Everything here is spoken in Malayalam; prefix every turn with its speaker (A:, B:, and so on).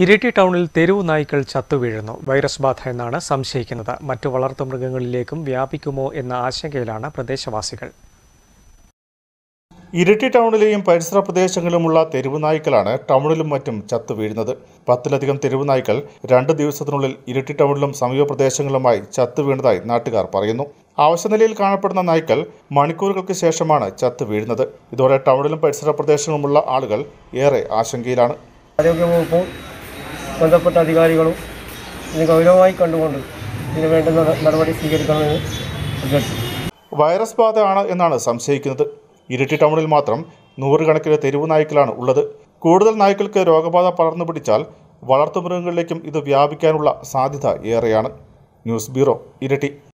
A: ഇരിട്ടി ടൗണിൽ തെരുവ് നായ്ക്കൾ ചത്തുവീഴുന്നു വൈറസ് ബാധ എന്നാണ് സംശയിക്കുന്നത് മറ്റു വളർത്തുമൃഗങ്ങളിലേക്കും വ്യാപിക്കുമോ എന്ന ആശങ്കയിലാണ് പ്രദേശവാസികൾ
B: ഇരിട്ടി ടൗണിലെയും പരിസര പ്രദേശങ്ങളിലുമുള്ള തെരുവ് നായ്ക്കളാണ് ടൗണിലും മറ്റും ചത്തു വീഴുന്നത് പത്തിലധികം തെരുവ് നായ്ക്കൾ രണ്ട് ദിവസത്തിനുള്ളിൽ ഇരിട്ടി ടൗണിലും സമീപ പ്രദേശങ്ങളിലുമായി ചത്തു വീണതായി നാട്ടുകാർ പറയുന്നു അവശനിലയിൽ കാണപ്പെടുന്ന നായ്ക്കൾ മണിക്കൂറുകൾക്ക് ശേഷമാണ് ചത്തു വീഴുന്നത് ഇതോടെ ടൗണിലും പരിസര പ്രദേശങ്ങളിലുമുള്ള ആളുകൾ ഏറെ ആശങ്കയിലാണ്
C: ആരോഗ്യവകുപ്പും ബന്ധപ്പെട്ട അധികാരികളും ഇത് ഗൗരവമായി കണ്ടുകൊണ്ട് ഇതിന് വേണ്ടുന്ന നടപടി സ്വീകരിക്കണമെന്ന് അഭ്യർത്ഥിക്കുന്നു
B: വൈറസ് ബാധ ആണ് എന്നാണ് സംശയിക്കുന്നത് ഇരിട്ടി ടൗണിൽ മാത്രം നൂറുകണക്കിന് തെരുവ് നായ്ക്കളാണ് ഉള്ളത് കൂടുതൽ നായ്ക്കൾക്ക് രോഗബാധ പടർന്നു പിടിച്ചാൽ വളർത്തുമൃഗങ്ങളിലേക്കും ഇത് വ്യാപിക്കാനുള്ള സാധ്യത ഏറെയാണ് ന്യൂസ് ബ്യൂറോ ഇരട്ടി